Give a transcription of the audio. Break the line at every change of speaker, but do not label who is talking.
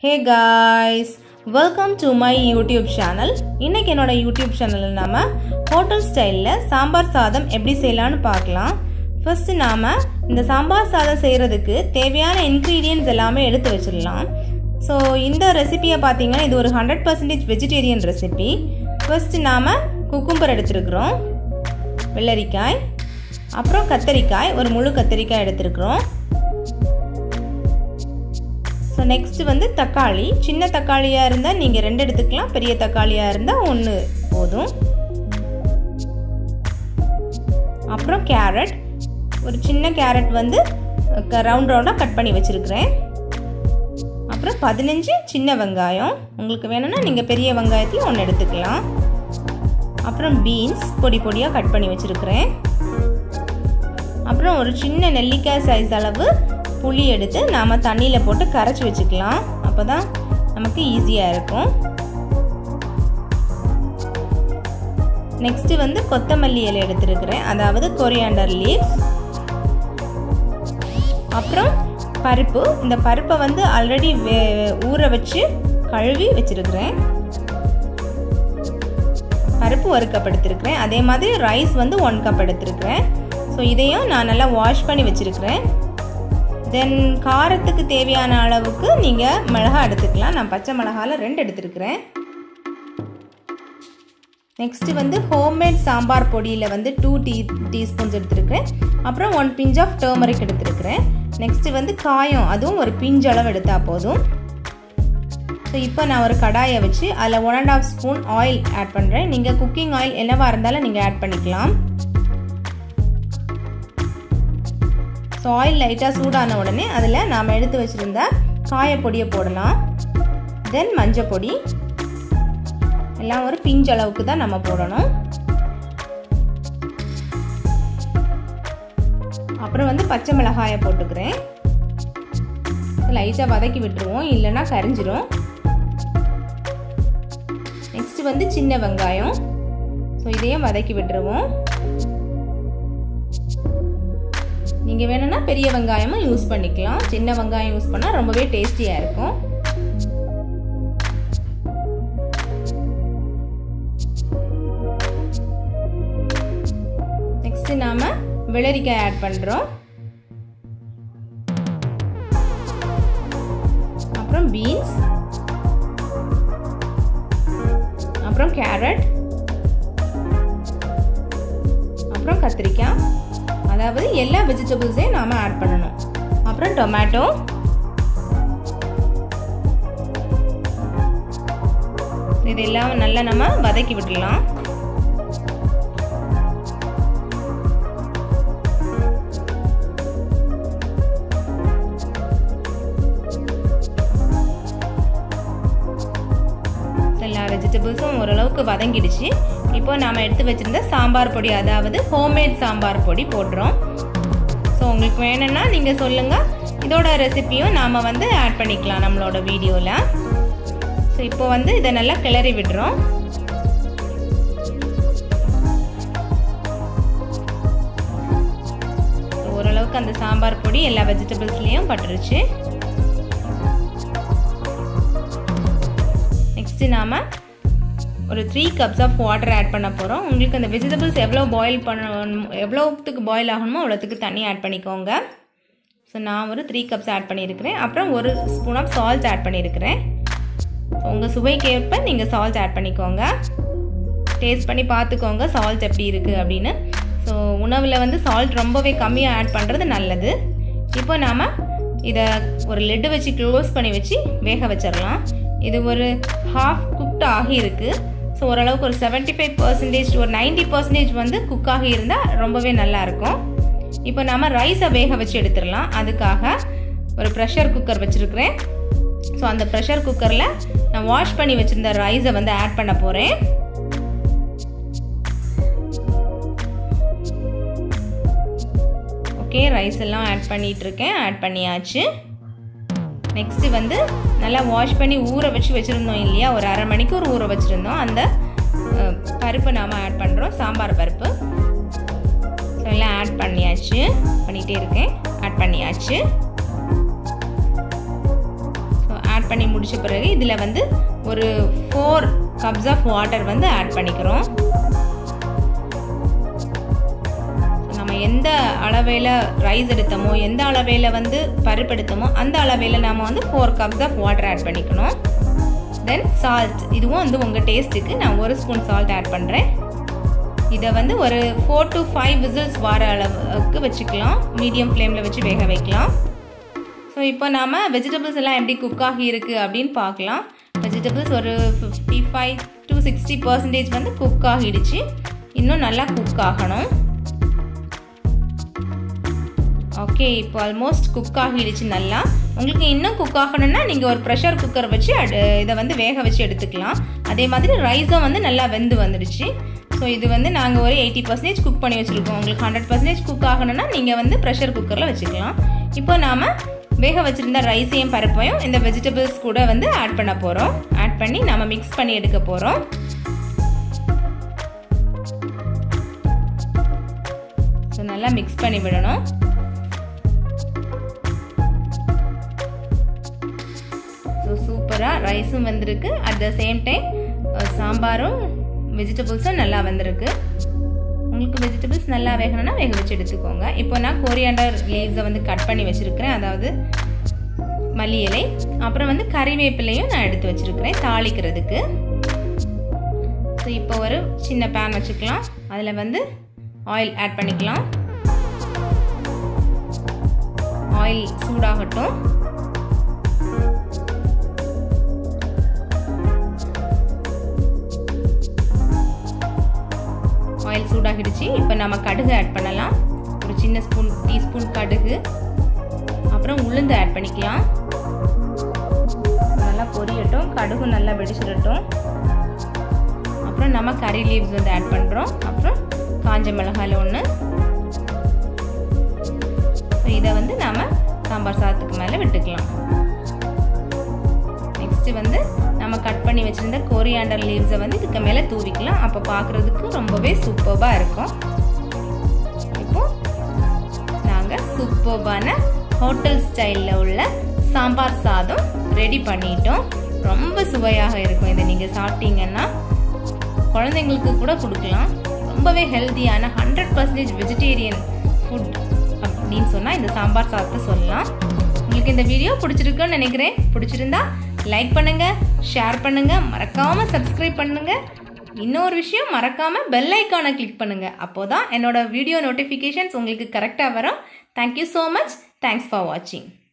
hey guys welcome to my YouTube channel இன்னைக்கு என்னோட YouTube சேனலில் நாம ஹோட்டல் ஸ்டைலில் சாம்பார் சாதம் எப்படி செய்யலாம்னு பார்க்கலாம் ஃபர்ஸ்ட் நாம இந்த சாம்பார் சாதம் செய்கிறதுக்கு தேவையான இன்க்ரீடியன்ஸ் எல்லாமே எடுத்து வச்சிடலாம் ஸோ இந்த ரெசிபியை பார்த்தீங்கன்னா இது ஒரு hundred percentage vegetarian recipe first நாம் குக்கும்பர் எடுத்துருக்குறோம் வெள்ளரிக்காய் அப்புறம் கத்தரிக்காய் ஒரு முழு கத்தரிக்காய் எடுத்துருக்குறோம் ஸோ நெக்ஸ்ட் வந்து தக்காளி சின்ன தக்காளியாக இருந்தால் நீங்கள் ரெண்டு எடுத்துக்கலாம் பெரிய தக்காளியாக இருந்தால் ஒன்று போதும் அப்புறம் கேரட் ஒரு சின்ன கேரட் வந்து ரவுண்ட் ரவுண்டாக கட் பண்ணி வச்சுருக்கிறேன் அப்புறம் பதினஞ்சு சின்ன வெங்காயம் உங்களுக்கு வேணும்னா நீங்கள் பெரிய வெங்காயத்தையும் ஒன்று எடுத்துக்கலாம் அப்புறம் பீன்ஸ் பொடி பொடியாக கட் பண்ணி வச்சுருக்கிறேன் அப்புறம் ஒரு சின்ன நெல்லிக்காய் சைஸ் அளவு புளி எடுத்து நாம் தண்ணியில் போட்டு கரைச்சி வச்சுக்கலாம் அப்போ தான் நமக்கு ஈஸியாக இருக்கும் நெக்ஸ்ட்டு வந்து கொத்தமல்லி இலை எடுத்துருக்கிறேன் அதாவது கொரியாண்டர் லீவ்ஸ் அப்புறம் பருப்பு இந்த பருப்பை வந்து ஆல்ரெடி வே ஊற வச்சு கழுவி வச்சுருக்கிறேன் பருப்பு ஒரு கப் எடுத்துருக்கிறேன் அதே மாதிரி ரைஸ் வந்து ஒன் கப் எடுத்துருக்கிறேன் ஸோ இதையும் நான் நல்லா வாஷ் பண்ணி வச்சுருக்கிறேன் தென் காரத்துக்கு தேவையான அளவுக்கு நீங்கள் மிளகா எடுத்துக்கலாம் நான் பச்சை மிளகாவில் ரெண்டு எடுத்துருக்கிறேன் நெக்ஸ்ட்டு வந்து ஹோம்மேட் சாம்பார் பொடியில் வந்து டூ டீ டீஸ்பூன்ஸ் எடுத்துருக்கிறேன் அப்புறம் ஒன் பிஞ்ச் ஆஃப் டர்மரிக் எடுத்துருக்கிறேன் நெக்ஸ்ட்டு வந்து காயம் அதுவும் ஒரு பிஞ்ச் அளவு எடுத்தால் போதும் ஸோ இப்போ நான் ஒரு கடாயை வச்சு அதில் one and half spoon oil add பண்ணுறேன் நீங்கள் குக்கிங் ஆயில் என்னவாக இருந்தாலும் நீங்கள் ஆட் பண்ணிக்கலாம் ஸோ ஆயில் லைட்டாக சூடான உடனே அதில் நாம் எடுத்து வச்சுருந்த காயப்பொடியை போடலாம் தென் மஞ்சள் பொடி எல்லாம் ஒரு பிஞ்ச் அளவுக்கு தான் நம்ம போடணும் அப்புறம் வந்து பச்சை மிளகாயை போட்டுக்கிறேன் லைட்டாக வதக்கி விட்டுருவோம் இல்லைன்னா கரிஞ்சிரும் நெக்ஸ்ட் வந்து சின்ன வெங்காயம் ஸோ இதையும் வதக்கி விட்டுருவோம் நீங்கள் வேணும்னா பெரிய வெங்காயமும் யூஸ் பண்ணிக்கலாம் சின்ன வெங்காயம் யூஸ் பண்ணால் ரொம்பவே டேஸ்டியாக இருக்கும் நெக்ஸ்ட் நாம வெள்ளரிக்காய் ஆட் பண்ணுறோம் அப்புறம் பீன்ஸ் அப்புறம் கேரட் அப்புறம் கத்திரிக்காய் அதாவது எல்லா வெஜிடபிள்ஸையும் நாம் ஆட் பண்ணணும் அப்புறம் டொமேட்டோ இதெல்லாம் நல்லா நம்ம வதக்கி விடலாம் எல்லா வெஜிடபிள்ஸும் ஓரளவுக்கு வதங்கிடுச்சு இப்போ நாம் எடுத்து வச்சுருந்த சாம்பார் பொடி அதாவது ஹோம்மேட் சாம்பார் பொடி போடுறோம் ஸோ உங்களுக்கு வேணும்னா நீங்கள் சொல்லுங்கள் இதோட ரெசிப்பியும் நாம் வந்து ஆட் பண்ணிக்கலாம் நம்மளோட வீடியோவில் ஸோ இப்போ வந்து இதை நல்லா கிளறி விடுறோம் ஓரளவுக்கு அந்த சாம்பார் பொடி எல்லா வெஜிடபிள்ஸ்லேயும் பட்டுருச்சு நெக்ஸ்ட்டு நாம் ஒரு three cups of water add பண்ண போகிறோம் உங்களுக்கு அந்த வெஜிடபிள்ஸ் எவ்வளோ பாயில் பண்ணணும் எவ்வளோத்துக்கு பாயில் ஆகணுமோ அவ்வளோத்துக்கு தண்ணி ஆட் பண்ணிக்கோங்க ஸோ நான் ஒரு த்ரீ கப்ஸ் ஆட் பண்ணியிருக்கிறேன் அப்புறம் ஒரு ஸ்பூன் ஆஃப் சால்ட் ஆட் பண்ணியிருக்கிறேன் உங்கள் சுவைக்கேற்ப நீங்கள் சால்ட் ஆட் பண்ணிக்கோங்க டேஸ்ட் பண்ணி பார்த்துக்கோங்க சால்ட் எப்படி இருக்குது அப்படின்னு ஸோ உணவில் வந்து சால்ட் ரொம்பவே கம்மியாக ஆட் பண்ணுறது நல்லது இப்போ நாம் இதை ஒரு லெட்டு வச்சு க்ளோஸ் பண்ணி வச்சு வேக வச்சிடலாம் இது ஒரு ஹாஃப் குக்ட் ஆகி இருக்குது ஸோ ஓரளவுக்கு ஒரு செவன்ட்டி ஃபைவ் பர்சன்டேஜ் ஒரு நைன்டி பர்சன்டேஜ் வந்து குக் ஆகி இருந்தால் ரொம்பவே நல்லாயிருக்கும் இப்போ நம்ம ரைஸை வேக வச்சு எடுத்துடலாம் அதுக்காக ஒரு ப்ரெஷர் குக்கர் வச்சுருக்கிறேன் ஸோ அந்த ப்ரெஷர் குக்கரில் நான் வாஷ் பண்ணி வச்சுருந்த ரைஸை வந்து ஆட் பண்ண போகிறேன் ஓகே ரைஸ் எல்லாம் ஆட் பண்ணிகிட்ருக்கேன் ஆட் பண்ணியாச்சு நெக்ஸ்ட்டு வந்து நல்லா வாஷ் பண்ணி ஊற வச்சு வச்சுருந்தோம் இல்லையா ஒரு அரை மணிக்கூர் ஊற வச்சுருந்தோம் அந்த பருப்பை நாம் ஆட் பண்ணுறோம் சாம்பார் பருப்பு ஸோ எல்லாம் ஆட் பண்ணியாச்சு பண்ணிகிட்டே இருக்கேன் ஆட் பண்ணியாச்சு ஆட் பண்ணி முடிச்ச பிறகு இதில் வந்து ஒரு ஃபோர் கப்ஸ் ஆஃப் வாட்டர் வந்து ஆட் பண்ணிக்கிறோம் நம்ம எந்த அளவையில் ரைஸ் எடுத்தோமோ எந்த அளவையில் வந்து பருப்பு எடுத்தோமோ அந்த அளவையில் நாம் வந்து four cups of water add பண்ணிக்கணும் தென் சால்ட் இதுவும் வந்து உங்கள் டேஸ்ட்டுக்கு நான் ஒரு ஸ்பூன் சால்ட் ஆட் பண்ணுறேன் இதை வந்து ஒரு ஃபோர் டு ஃபைவ் விசில்ஸ் வர அளவுக்கு வச்சுக்கலாம் மீடியம் ஃப்ளேமில் வச்சு வேக வைக்கலாம் ஸோ இப்போ நாம் வெஜிடபிள்ஸ் எல்லாம் எப்படி குக் ஆகி இருக்குது அப்படின்னு பார்க்கலாம் வெஜிடபிள்ஸ் ஒரு fifty five to sixty percentage வந்து குக் ஆகிடுச்சு இன்னும் நல்லா குக் ஆகணும் ஓகே இப்போ ஆல்மோஸ்ட் குக் ஆகிடுச்சு நல்லா உங்களுக்கு இன்னும் குக் ஆகணும்னா நீங்கள் ஒரு ப்ரெஷர் குக்கர் வச்சு இதை வந்து வேக வச்சு எடுத்துக்கலாம் அதே மாதிரி ரைஸும் வந்து நல்லா வெந்து வந்துடுச்சு ஸோ இது வந்து நாங்கள் ஒரு எயிட்டி பர்சன்டேஜ் குக் பண்ணி வச்சுருக்கோம் உங்களுக்கு ஹண்ட்ரட் பர்சன்டேஜ் குக் ஆகணும்னா நீங்கள் வந்து ப்ரெஷர் குக்கரில் வச்சுக்கலாம் இப்போ நாம் வேக வச்சுருந்த ரைஸையும் பருப்பையும் இந்த வெஜிடபிள்ஸ் கூட வந்து ஆட் பண்ண போகிறோம் ஆட் பண்ணி நம்ம மிக்ஸ் பண்ணி எடுக்க போகிறோம் ஸோ நல்லா மிக்ஸ் பண்ணி விடணும் ஸோ சூப்பராக ரைஸும் வந்திருக்கு அட் த சேம் டைம் சாம்பாரும் வெஜிடபிள்ஸும் நல்லா வந்திருக்கு உங்களுக்கு வெஜிடபிள்ஸ் நல்லா வேகணும்னா வேக வச்சு எடுத்துக்கோங்க இப்போ நான் கோரியாண்டர் லீவ்ஸை வந்து கட் பண்ணி வச்சுருக்கிறேன் அதாவது மல்லி இலை அப்புறம் வந்து கறிவேப்பிலையும் நான் எடுத்து வச்சுருக்கிறேன் தாளிக்கிறதுக்கு ஸோ இப்போ ஒரு சின்ன பேன் வச்சுக்கலாம் அதில் வந்து ஆயில் ஆட் பண்ணிக்கலாம் ஆயில் சூடாகட்டும் ஆயில் சூடாகிடுச்சு இப்போ நம்ம கடுகு ஆட் பண்ணலாம் ஒரு சின்ன ஸ்பூன் டீஸ்பூன் கடுகு அப்புறம் உளுந்து ஆட் பண்ணிக்கலாம் நல்லா பொரியட்டும் கடுகு நல்லா வெடிச்சிடட்டும் அப்புறம் நம்ம கறி லீவ்ஸ் வந்து ஆட் பண்ணுறோம் அப்புறம் காஞ்ச மிளகாயில் ஒன்று இதை வந்து நாம் சாம்பார் சாதத்துக்கு மேலே விட்டுக்கலாம் நெக்ஸ்ட்டு வந்து நம்ம கட் பண்ணி வச்சுருந்த கோரியாண்டர் லீவ்ஸை வந்து இதுக்கு மேலே தூவிக்கலாம் அப்போ பார்க்குறதுக்கு ரொம்பவே சூப்பர்பாக இருக்கும் இப்போது நாங்கள் சூப்பர்பான ஹோட்டல் ஸ்டைலில் உள்ள சாம்பார் சாதம் ரெடி பண்ணிட்டோம் ரொம்ப சுவையாக இருக்கும் இதை நீங்கள் சாப்பிட்டீங்கன்னா குழந்தைங்களுக்கு கூட கொடுக்கலாம் ரொம்பவே ஹெல்த்தியான ஹண்ட்ரட் பர்சன்டேஜ் வெஜிடேரியன் ஃபுட் அப்படின்னு சொன்னால் இந்த சாம்பார் சாதத்தை சொல்லலாம் உங்களுக்கு இந்த வீடியோ பிடிச்சிருக்குன்னு நினைக்கிறேன் பிடிச்சிருந்தா லைக் பண்ணுங்க ஷேர் பண்ணுங்க மறக்காம சப்ஸ்கிரைப் பண்ணுங்க இன்னொரு விஷயம் மறக்காம பெல் ஐக்கானை கிளிக் பண்ணுங்க அப்போதான் என்னோட வீடியோ நோட்டிஃபிகேஷன்ஸ் உங்களுக்கு கரெக்டாக வரும் thank you so much thanks for வாட்சிங்